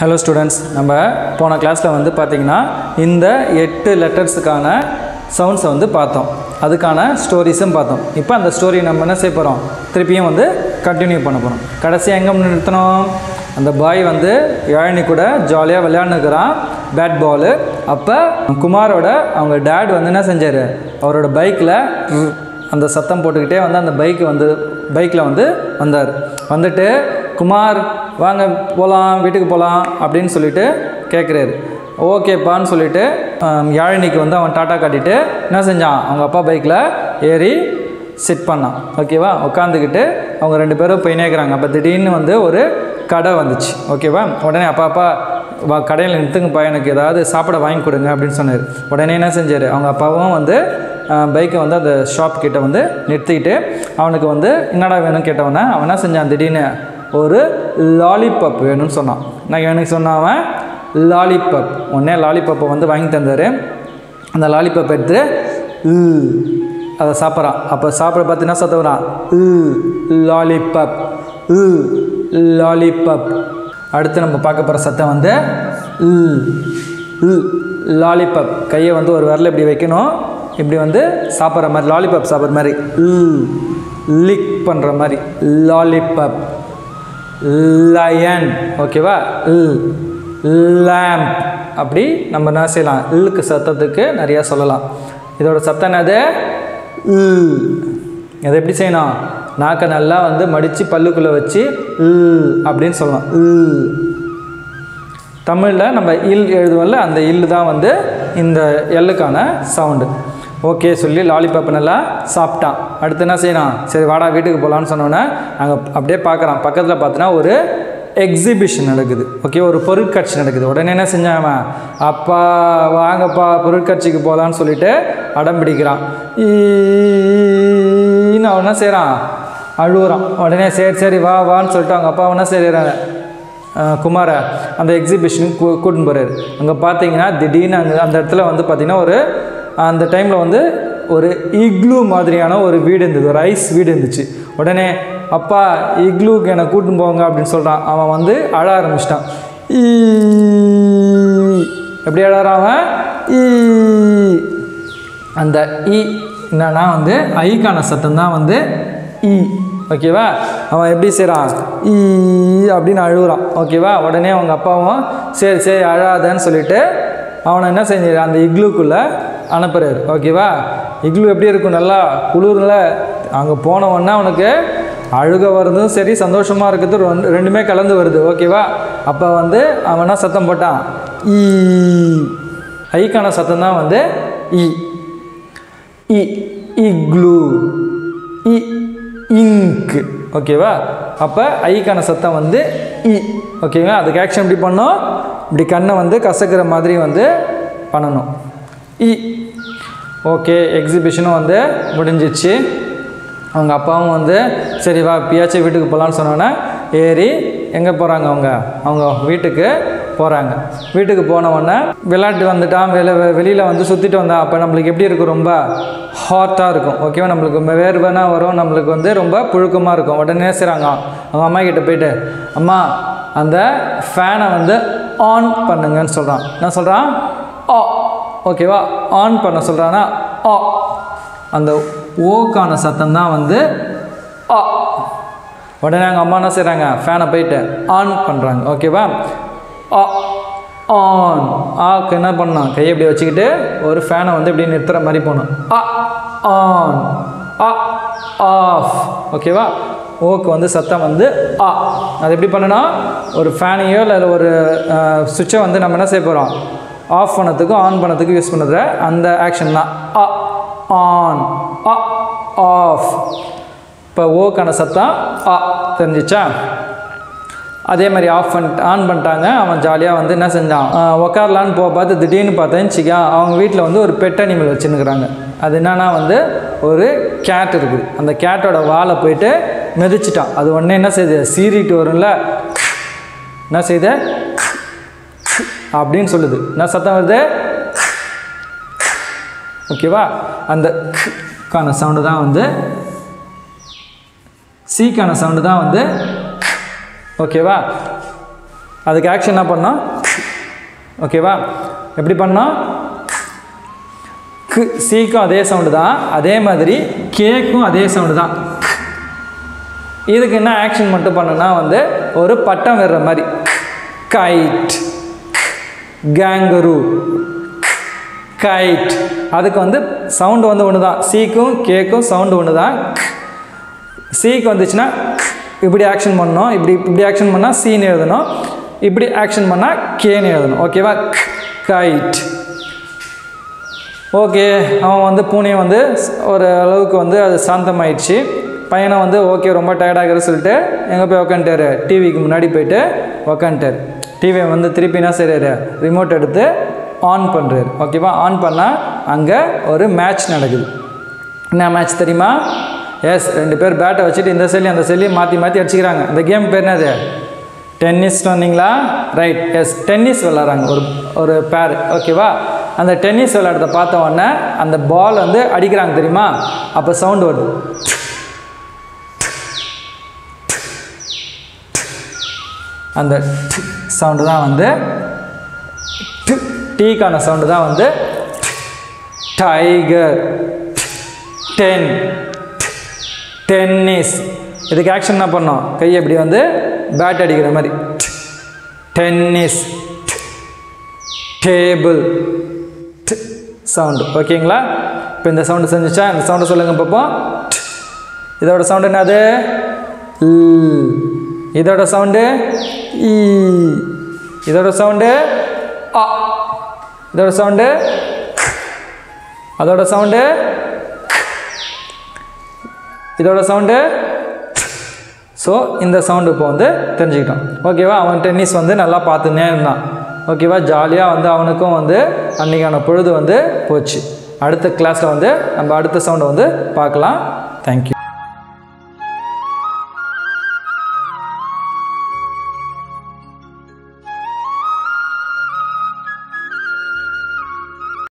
Hello students நம்ம போன கிளாஸில் வந்து பார்த்திங்கன்னா இந்த எட்டு லெட்டர்ஸுக்கான சவுண்ட்ஸை வந்து பார்த்தோம் அதுக்கான ஸ்டோரிஸும் பார்த்தோம் இப்போ அந்த ஸ்டோரி நம்ம என்ன செய்ய போகிறோம் திருப்பியும் வந்து கண்டினியூ பண்ண போகிறோம் கடைசியாக எங்கே நிறுத்தணும் அந்த பாய் வந்து யாழினி கூட ஜாலியாக விளையாண்டுக்கிறான் பேட் பாலு அப்போ குமாரோட அவங்க டேட் வந்து என்ன செஞ்சார் அவரோட பைக்கில் அந்த சத்தம் போட்டுக்கிட்டே வந்து அந்த பைக்கு வந்து பைக்கில் வந்து வந்தார் வந்துட்டு குமார் வாங்க போகலாம் வீட்டுக்கு போகலாம் அப்படின்னு சொல்லிட்டு கேட்குறாரு ஓகேப்பான்னு சொல்லிட்டு ஆம், யாழினிக்கு வந்து அவன் டாட்டா காட்டிட்டு என்ன செஞ்சான் அவங்க அப்பா பைக்கில் ஏறி சிட் பண்ணான் ஓகேவா உட்காந்துக்கிட்டு அவங்க ரெண்டு பேரும் போயினே இருக்கிறாங்க அப்போ திடீர்னு வந்து ஒரு கடை வந்துச்சு ஓகேவா உடனே அப்பா அப்பா வா கடையில் நிறுத்துங்கப்பா எனக்கு ஏதாவது சாப்பிட வாங்கி கொடுங்க அப்படின்னு சொன்னார் உடனே என்ன செஞ்சார் அவங்க அப்பாவும் வந்து பைக்கை வந்து அந்த ஷாப் கிட்ட வந்து நிறுத்திக்கிட்டு அவனுக்கு வந்து என்னடா வேணும்னு கேட்டவொடனே அவன் என்ன செஞ்சான் திடீர்னு ஒரு லாலிபப் வேணும்னு சொன்னான் நான் எனக்கு சொன்னான் அவன் லாலிபப் உடனே லாலிபப்பை வந்து வாங்கி தந்தார் அந்த லாலிபப் எடுத்து "ல்" அதை சாப்பிட்றான் அப்போ சாப்பிட பார்த்து என்ன சத்தம் வரான் லாலிபப் லாலிபப் அடுத்து நம்ம பார்க்க போகிற சத்தம் வந்து லாலிபப் கையை வந்து ஒரு விரல இப்படி வைக்கணும் இப்படி வந்து சாப்பிட்ற மாதிரி லாலிபப் சாப்பிட்ற மாதிரி லிக் பண்ணுற மாதிரி லாலிபப் லயன் ஓகேவா லேம்ப் அப்படி நம்ம என்ன செய்யலாம் இல்லுக்கு சத்தத்துக்கு நிறையா சொல்லலாம் இதோட சத்தம் என்னது ல். அதை எப்படி செய்யணும் நாக்கை நல்லா வந்து மடித்து பல்லுக்குள்ளே வச்சு ல் அப்படின்னு சொல்லலாம் ல் தமிழில் நம்ம இல் எழுதுவோம்ல அந்த இல்லு தான் வந்து இந்த எல்லுக்கான சவுண்டு ஓகே சொல்லி லாலிபாப் நல்லா சாப்பிட்டான் அடுத்து என்ன செய்யணும் சரி வாடா வீட்டுக்கு போகலான்னு சொன்னோன்னே அங்கே அப்படியே பார்க்குறான் பக்கத்தில் பார்த்தோன்னா ஒரு எக்ஸிபிஷன் நடக்குது ஓகே ஒரு பொருட்காட்சி நடக்குது உடனே என்ன செஞ்சான் அவன் அப்பா வாங்கப்பா பொருட்காட்சிக்கு போகலான்னு சொல்லிட்டு அடம் பிடிக்கிறான் ஈன்னு அவன் என்ன செய்கிறான் அழுகுறான் உடனே சரி சரி வா வான்னு சொல்லிட்டு அவங்க அப்பா என்ன செய்கிறாங்க குமாரை அந்த எக்ஸிபிஷனுக்கு கூ கூட்டின்னு போகிறாரு அங்கே பார்த்தீங்கன்னா திடீர்னு அங்கே அந்த இடத்துல வந்து பார்த்திங்கன்னா ஒரு அந்த டைமில் வந்து ஒரு இக்லூ மாதிரியான ஒரு வீடு இருந்தது ஒரு ஐஸ் வீடு இருந்துச்சு உடனே அப்பா இக்லூக்கு என்னை கூட்டின்னு போங்க அப்படின்னு சொல்கிறான் அவன் வந்து அழ ஆரம்பிச்சிட்டான் ஈ எப்படி அழறான் அவன் ஈ அந்த இ என்னன்னா வந்து ஐக்கான சத்தம் தான் வந்து இ ஓகேவா அவன் எப்படி செய்கிறான் ஈ அப்படின்னு அழுகுறான் ஓகேவா உடனே அவங்க அப்பாவும் சரி சரி அழாதன்னு சொல்லிட்டு அவனை என்ன செஞ்சாரு அந்த இக்லூக்குள்ளே அனுப்புறாரு ஓகேவா இக்லூ எப்படி இருக்கும் நல்லா குளிரில் அங்கே போன உடனே அவனுக்கு அழுக வருதும் சரி சந்தோஷமாக இருக்கிறது ரெண்டு ரெண்டுமே கலந்து வருது ஓகேவா அப்போ வந்து அவன் என்ன சத்தம் போட்டான் ஈ ஐக்கான சத்தம் தான் வந்து இ இ இக்ளூ இ இங்க் ஓகேவா அப்போ ஐக்கான சத்தம் வந்து இ ஓகேவா அதுக்கு ஆக்ஷன் எப்படி பண்ணோம் இப்படி கண்ணை வந்து கசக்கிற மாதிரி வந்து பண்ணணும் இ ஓகே எக்ஸிபிஷனும் வந்து முடிஞ்சிச்சு அவங்க அப்பாவும் வந்து சரி வா பியாச்சும் வீட்டுக்கு போகலான்னு சொன்னோன்னே ஏறி எங்கே போகிறாங்க அவங்க அவங்க வீட்டுக்கு போகிறாங்க வீட்டுக்கு போன உடனே விளையாட்டு வந்துட்டான் வெளி வெளியில் வந்து சுற்றிட்டு வந்தான் அப்போ நம்மளுக்கு எப்படி இருக்கும் ரொம்ப ஹாட்டாக இருக்கும் ஓகேவா நம்மளுக்கு வேர்வைனா வரும் நம்மளுக்கு வந்து ரொம்ப புழுக்கமாக இருக்கும் உடனே செய்கிறாங்க அவங்க அம்மா கிட்ட போயிட்டு அம்மா அந்த ஃபேனை வந்து ஆன் பண்ணுங்கன்னு சொல்கிறான் என்ன சொல்கிறான் ஆ ஓகேவா ஆன் பண்ண சொல்கிறான்னா ஆ அந்த ஓக்கான சத்தம் தான் வந்து ஆ உடனே எங்கள் அம்மா என்ன செய்கிறாங்க ஃபேனை போயிட்டு ஆன் பண்ணுறாங்க ஓகேவா ஆ ஆன் ஆக்கு என்ன பண்ணணும் கையை இப்படி வச்சுக்கிட்டு ஒரு ஃபேனை வந்து இப்படி நிறுத்துற மாதிரி போகணும் ஆ ஆன் ஆ ஆஃப் ஓகேவா ஓக்கு வந்து சத்தம் வந்து ஆ அது எப்படி பண்ணணும் ஒரு ஃபேனையோ இல்லை ஒரு சுவிட்சை வந்து நம்ம என்ன செய்ய போகிறோம் ஆஃப் பண்ணதுக்கும் ஆன் பண்ணதுக்கும் யூஸ் பண்ணுற அந்த ஆக்ஷன் தான் ஆ ஆன் ஆ ஆஃப் இப்போ ஓக்கான சத்தம் ஆ தெரிஞ்சிச்சா அதே மாதிரி ஆஃப் பண்ணிட்டு ஆன் பண்ணிட்டாங்க அவன் ஜாலியாக வந்து என்ன செஞ்சான் ஆஹ் உக்காரலான்னு போக பார்த்து திடீர்னு பார்த்தேன்னு வச்சுக்கா அவங்க வீட்டில் வந்து ஒரு பெட் அனிமல் வச்சுன்னுக்குறாங்க அது என்னன்னா வந்து ஒரு கேட் இருக்குது அந்த கேட்டோட வாலை போயிட்டு மிதிச்சிட்டான் அது உடனே என்ன செய்யுது சீறிட்டு வரும்ல என்ன செய்யுது அப்படின்னு சொல்லுது என்ன சத்தம் வருது ஓகேவா அந்த கான சவுண்டு தான் வந்து சீக்கான சவுண்டு தான் வந்து ஓகேவா அதுக்கு ஆக்ஷன் என்ன பண்ணோம் ஓகேவா எப்படி பண்ணோம் கு சீக்கும் அதே சவுண்டு தான் அதே மாதிரி கேக்கும் அதே சவுண்டு தான் இதுக்கு என்ன ஆக்ஷன் மட்டும் பண்ணுனா வந்து ஒரு பட்டம் வர்ற மாதிரி கைட் கேங்கரு கைட் அதுக்கு வந்து சவுண்டு வந்து ஒன்று தான் சீக்கும் கேக்கும் சவுண்டு ஒன்று தான் சிக்கு வந்துச்சுன்னா இப்படி ஆக்ஷன் பண்ணணும் இப்படி இப்படி ஆக்ஷன் பண்ணால் சீன்னு எழுதணும் இப்படி ஆக்ஷன் பண்ணால் கேன்னு எழுதணும் ஓகேவா கைட் ஓகே அவன் வந்து பூனை வந்து ஸ்- ஒரு அளவுக்கு வந்து அது சாந்தமாயிடுச்சு பையனை வந்து ஓகே ரொம்ப டயர்டாகிற சொல்லிட்டு எங்கே போய் உக்காந்துட்டாரு டிவிக்கு முன்னாடி போயிட்டு உக்காந்துட்டார் டிவியை வந்து திருப்பி என்ன செய்கிறாரு ரிமோட் எடுத்து ஆன் பண்ணுறாரு ஓகேவா ஆன் பண்ணால் அங்கே ஒரு மேட்ச் நடக்குது என்ன மேட்ச் தெரியுமா எஸ் ரெண்டு பேர் பேட்டை வச்சுட்டு இந்த செல்லி அந்த செல்லியை மாற்றி மாற்றி அடிச்சுக்கிறாங்க இந்த கேம் பேர் என்னது டென்னிஸ் சொன்னீங்களா ரைட் எஸ் டென்னிஸ் விளாட்றாங்க ஒரு ஒரு பேர் ஓகேவா அந்த டென்னிஸ் விளையாடுறத பார்த்த உடனே அந்த பால் வந்து அடிக்கிறாங்க தெரியுமா அப்போ சவுண்டு வருது அந்த சவுண்டு தான் வந்து ட்- டீக்கான சவுண்டு தான் வந்து டைகர் டென் டென்னிஸ் இதுக்கு ஆக்ஷன் என்ன பண்ணோம் கையை இப்படி வந்து பேட் அடிக்கிற மாதிரி டென்னிஸ் டேபிள் சவுண்டு ஓகேங்களா இப்போ இந்த சவுண்டு செஞ்சுச்சா இந்த சவுண்டை சொல்லுங்கள் பார்ப்போம் இதோட சவுண்டு என்னது ல். இதோட சவுண்டு ஈ இதோட சவுண்டு அ இதோட சவுண்டு அதோட சவுண்டு இதோட சவுண்டு ஸோ இந்த சவுண்டு இப்போ வந்து தெரிஞ்சுக்கிட்டோம் ஓகேவா அவன் டென்னிஸ் வந்து நல்லா பார்த்துன்னே இருந்தான் ஓகேவா ஜாலியாக வந்து அவனுக்கும் வந்து அன்றைக்கான பொழுது வந்து போச்சு அடுத்த கிளாஸில் வந்து நம்ம அடுத்த சவுண்டை வந்து பார்க்கலாம் தேங்க்யூ